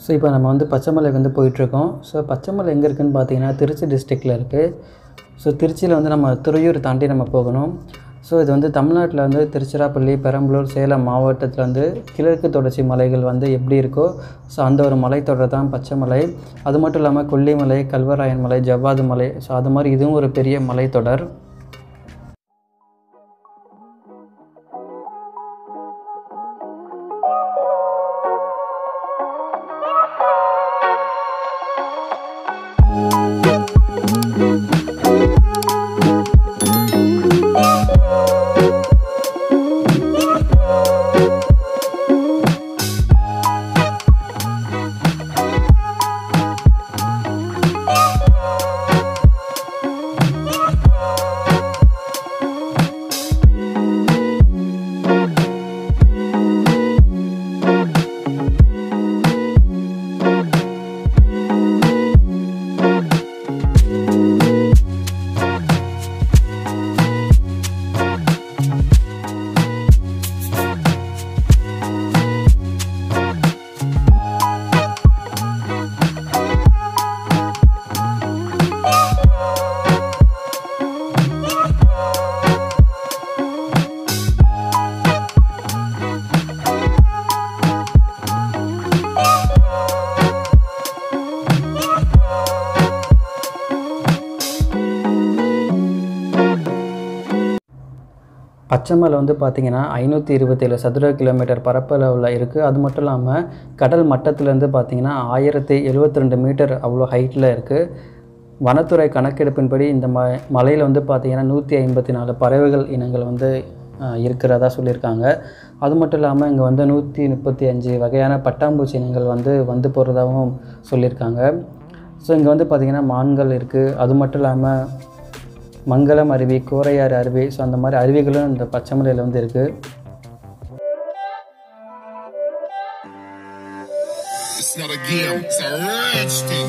So இப்போ நம்ம வந்து பச்சைமலைக்கு வந்து போயிட்டுருக்கோம் ஸோ பச்சைமலை எங்கே இருக்குதுன்னு பார்த்தீங்கன்னா திருச்சி டிஸ்ட்ரிக்டில் இருக்குது ஸோ திருச்சியில் வந்து நம்ம துறையூர் தாண்டி நம்ம போகணும் ஸோ இது வந்து தமிழ்நாட்டில் வந்து திருச்சிராப்பள்ளி பெரம்பலூர் சேலம் மாவட்டத்தில் வந்து கிழக்கு தொடர்ச்சி மலைகள் வந்து எப்படி இருக்கோ ஸோ அந்த ஒரு மலைத்தொடர் தான் பச்சைமலை அது மட்டும் இல்லாமல் கொல்லிமலை கல்வராயன் மலை ஜவ்வாது மலை ஸோ அது மாதிரி இதுவும் ஒரு பெரிய மலைத்தொடர் பச்சைமலை வந்து பார்த்திங்கன்னா ஐநூற்றி இருபத்தேழு சதுர கிலோமீட்டர் பரப்பளவில் இருக்குது அது மட்டும் இல்லாமல் கடல் மட்டத்துலேருந்து பார்த்திங்கன்னா ஆயிரத்தி எழுபத்தி ரெண்டு மீட்டர் அவ்வளோ ஹைட்டில் இருக்குது வனத்துறை கணக்கெடுப்பின்படி இந்த ம மலையில் வந்து பார்த்திங்கன்னா நூற்றி ஐம்பத்தி நாலு பறவைகள் இனங்கள் வந்து அஹ், இருக்கிறதா சொல்லியிருக்காங்க அது மட்டும் இல்லாமல் இங்கே வந்து நூற்றி முப்பத்தி அஞ்சு வகையான பட்டாம்பூச்சி இனங்கள் வந்து வந்து போகிறதாகவும் சொல்லியிருக்காங்க ஸோ இங்கே வந்து பார்த்திங்கன்னா மான்கள் இருக்குது அது மட்டும் இல்லாமல் மங்களம் அருவி கோரையாறு அருவி ஸோ அந்த மாதிரி அருவிகளும் இந்த பச்சைமலையில் வந்து இருக்குது It's not a game, it's a rich thing.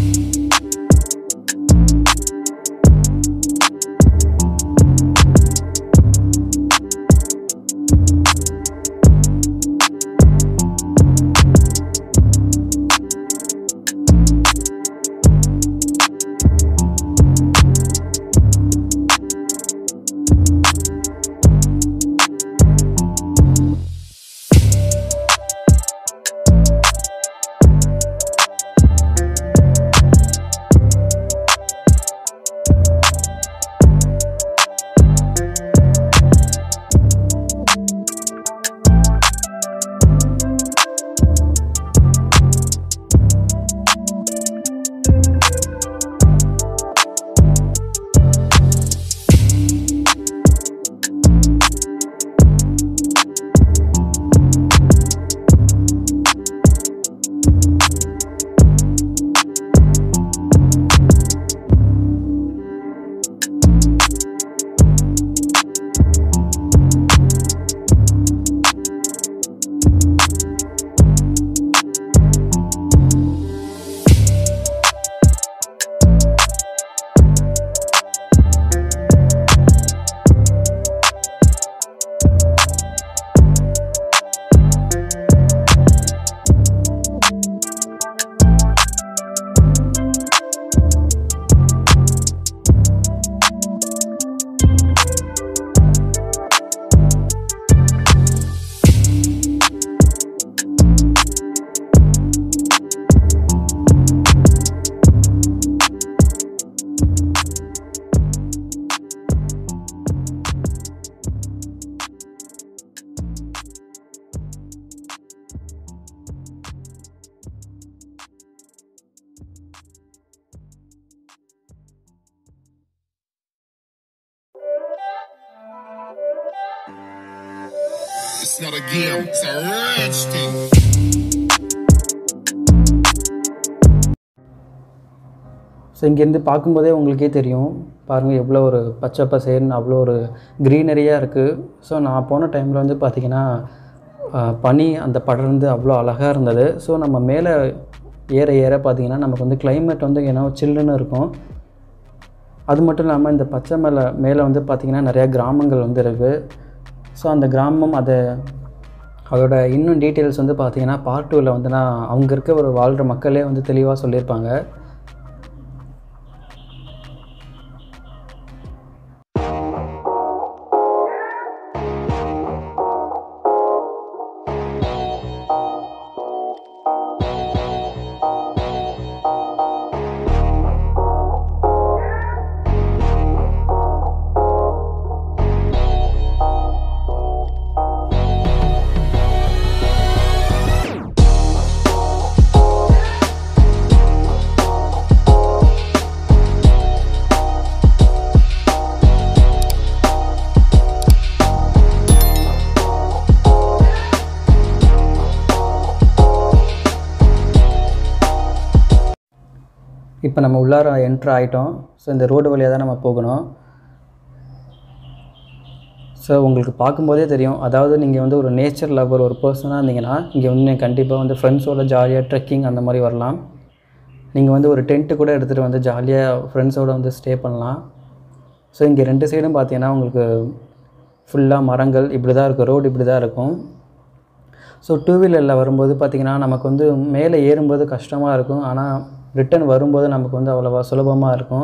It's not a game, it's a rich thing. So இங்கேருந்து பார்க்கும்போதே உங்களுக்கே தெரியும் பாருங்கள் எவ்வளோ ஒரு பச்சை பசேர்னு அவ்வளோ ஒரு க்ரீனரியாக இருக்குது ஸோ நான் போன டைமில் வந்து பார்த்திங்கன்னா ஆஹ், பனி அந்த படர்ந்து அவ்வளோ அழகாக இருந்தது ஸோ நம்ம மேலே ஏற ஏற பார்த்திங்கன்னா நமக்கு வந்து climate வந்து ஏன்னா சில்லுன்னு இருக்கும் அது மட்டும் இல்லாமல் இந்த பச்சை மலை மேலே வந்து பார்த்திங்கன்னா நிறையா கிராமங்கள் வந்து இருக்குது ஸோ அந்த கிராமம் அதை அதோட இன்னும் டீட்டெயில்ஸ் வந்து பார்த்தீங்கன்னா பார்ட் டூவில் வந்து நான் அவங்க இருக்க ஒரு வாழ்கிற மக்களே வந்து தெளிவாக சொல்லியிருப்பாங்க இப்போ நம்ம உள்ளார என்ட்ரு ஆகிட்டோம் ஸோ இந்த ரோடு வழியாக தான் நம்ம போகணும் ஸோ உங்களுக்கு பார்க்கும்போதே தெரியும் அதாவது நீங்கள் வந்து ஒரு நேச்சர் லவர் ஒரு பர்சனாக இருந்தீங்கன்னா இங்கே வந்து நீங்கள் கண்டிப்பாக வந்து ஃப்ரெண்ட்ஸோட ஜாலியாக ட்ரெக்கிங் அந்த மாதிரி வரலாம் நீங்கள் வந்து ஒரு டென்ட்டு கூட எடுத்துகிட்டு வந்து ஜாலியாக ஃப்ரெண்ட்ஸோடு வந்து ஸ்டே பண்ணலாம் ஸோ இங்கே ரெண்டு சைடும் பார்த்தீங்கன்னா உங்களுக்கு ஃபுல்லாக மரங்கள் இப்படி தான் இருக்கும் ரோடு இப்படி தான் இருக்கும் ஸோ டூ வீலரில் வரும்போது பார்த்திங்கன்னா நமக்கு வந்து மேலே ஏறும்போது கஷ்டமாக இருக்கும் ஆனால் ரிட்டன் வரும்போது நமக்கு வந்து அவ்வளோவா சுலபமாக இருக்கும்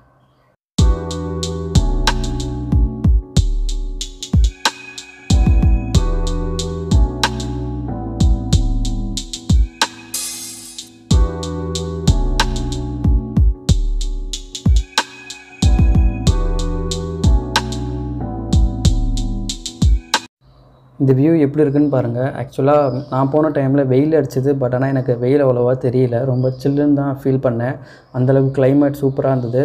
இந்த வியூ எப்படி இருக்குன்னு பாருங்கள் ஆக்சுவலாக நான் போன டைமில் வெயில் அடிச்சது பட் ஆனால் எனக்கு வெயில் அவ்வளோவா தெரியல ரொம்ப சில்லுன்னு தான் ஃபீல் பண்ணேன் அந்தளவுக்கு climate சூப்பராக இருந்தது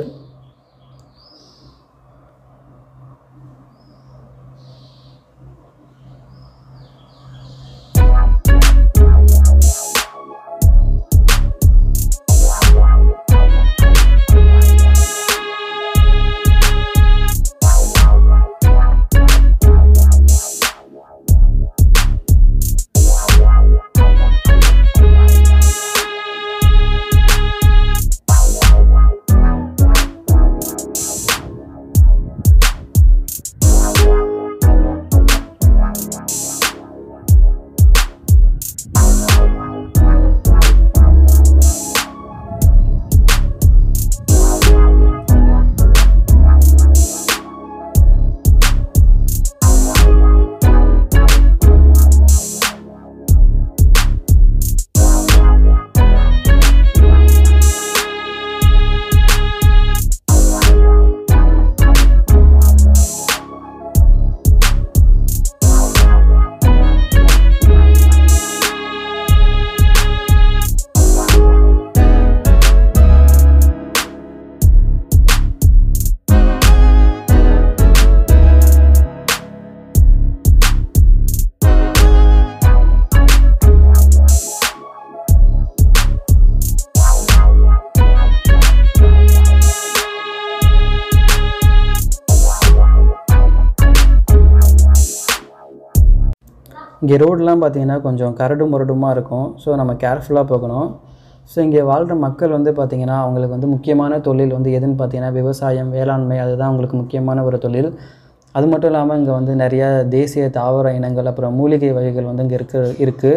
இங்கே ரோடெலாம் பார்த்தீங்கன்னா கொஞ்சம் கரடு முரடுமா இருக்கும் ஸோ நம்ம கேர்ஃபுல்லாக போகணும் ஸோ இங்கே வாழ்கிற மக்கள் வந்து பார்த்திங்கன்னா அவங்களுக்கு வந்து முக்கியமான தொழில் வந்து எதுன்னு பார்த்தீங்கன்னா விவசாயம் வேளாண்மை அதுதான் அவங்களுக்கு முக்கியமான ஒரு தொழில் அது மட்டும் இல்லாமல் இங்கே வந்து நிறைய தேசிய தாவர இனங்கள் அப்புறம் மூலிகை வகைகள் வந்து இங்கே இருக்கு இருக்குது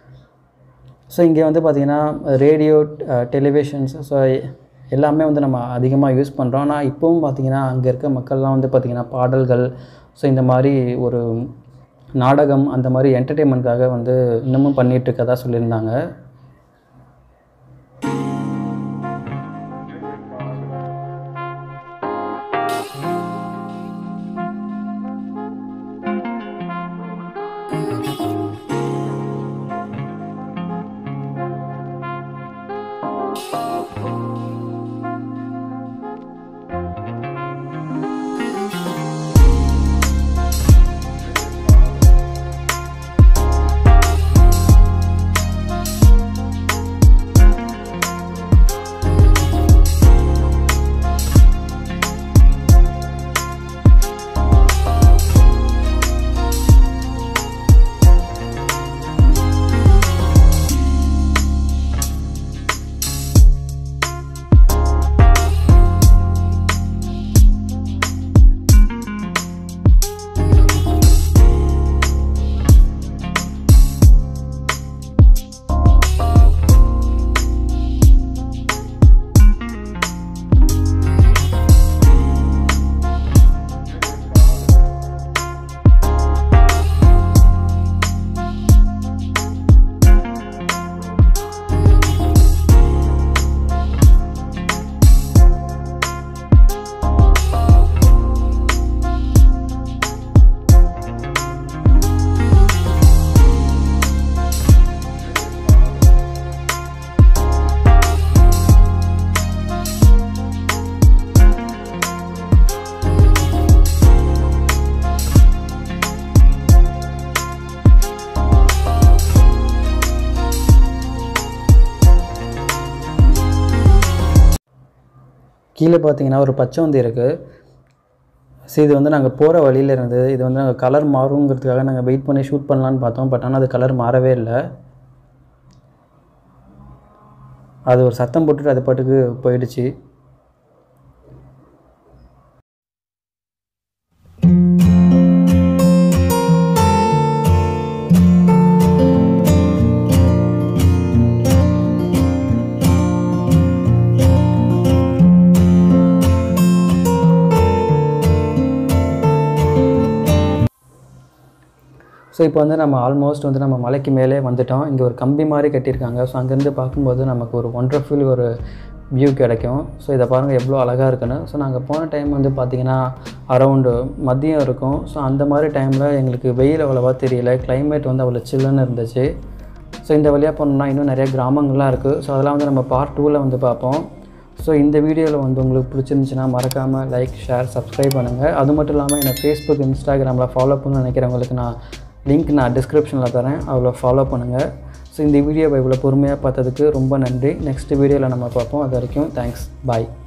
ஸோ இங்கே வந்து பார்த்திங்கன்னா ரேடியோ டெலிவிஷன்ஸ் ஸோ எல்லாமே வந்து நம்ம அதிகமாக யூஸ் பண்ணுறோம் ஆனால் இப்போவும் பார்த்திங்கன்னா அங்கே இருக்க மக்கள்லாம் வந்து பார்த்திங்கன்னா பாடல்கள் ஸோ இந்த மாதிரி ஒரு நாடகம் அந்த மாதிரி என்டர்டெயின்மெண்ட்காக வந்து இன்னமும் பண்ணிகிட்டு இருக்கதா சொல்லியிருந்தாங்க கீழே பார்த்தீங்கன்னா ஒரு பச்சை வந்து இருக்குது ஸோ இது வந்து நாங்கள் போகிற வழியில் இருந்தது இது வந்து நாங்கள் கலர் மாறுங்கிறதுக்காக நாங்கள் வெயிட் பண்ணி ஷூட் பண்ணலான்னு பார்த்தோம் பட் ஆனால் அது கலர் மாறவே இல்லை அது ஒரு சத்தம் போட்டுட்டு அது பாட்டுக்கு போயிடுச்சு ஸோ இப்போ வந்து நம்ம ஆல்மோஸ்ட் வந்து நம்ம மலைக்கு மேலே வந்துட்டோம் இங்கே ஒரு கம்பி மாதிரி கட்டியிருக்காங்க ஸோ அங்கேருந்து பார்க்கும்போது நமக்கு ஒரு ஒண்டர்ஃபுல் ஒரு வியூ கிடைக்கும் ஸோ இதை பாருங்கள் எவ்வளோ அழகாக இருக்குன்னு ஸோ நாங்கள் போன டைம் வந்து பார்த்திங்கன்னா அரவுண்டு மதியம் இருக்கும் ஸோ அந்த மாதிரி டைமில் எங்களுக்கு வெயில் அவ்வளோவா தெரியல climate வந்து அவ்வளோ சில்லுன்னு இருந்துச்சு ஸோ இந்த வழியாக போனோம்னா இன்னும் நிறைய கிராமங்கள்லாம் இருக்குது ஸோ அதெல்லாம் வந்து நம்ம பார்ட் டூவில் வந்து பார்ப்போம் ஸோ இந்த வீடியோவில் வந்து உங்களுக்கு பிடிச்சிருந்துச்சுன்னா மறக்காமல் லைக் ஷேர் சப்ஸ்கிரைப் பண்ணுங்கள் அது மட்டும் இல்லாமல் என்னை ஃபேஸ்புக் இன்ஸ்டாகிராமில் ஃபாலோ பண்ண நினைக்கிறவங்களுக்கு நான் லிங்க் நான் டிஸ்கிரிப்ஷனில் தரேன் அதில் ஃபாலோ பண்ணுங்கள் ஸோ இந்த வீடியோவை இவ்வளோ பொறுமையாக பார்த்ததுக்கு ரொம்ப நன்றி நெக்ஸ்ட் வீடியோவில் நம்ம பார்ப்போம் அது வரைக்கும் தேங்க்ஸ் பாய்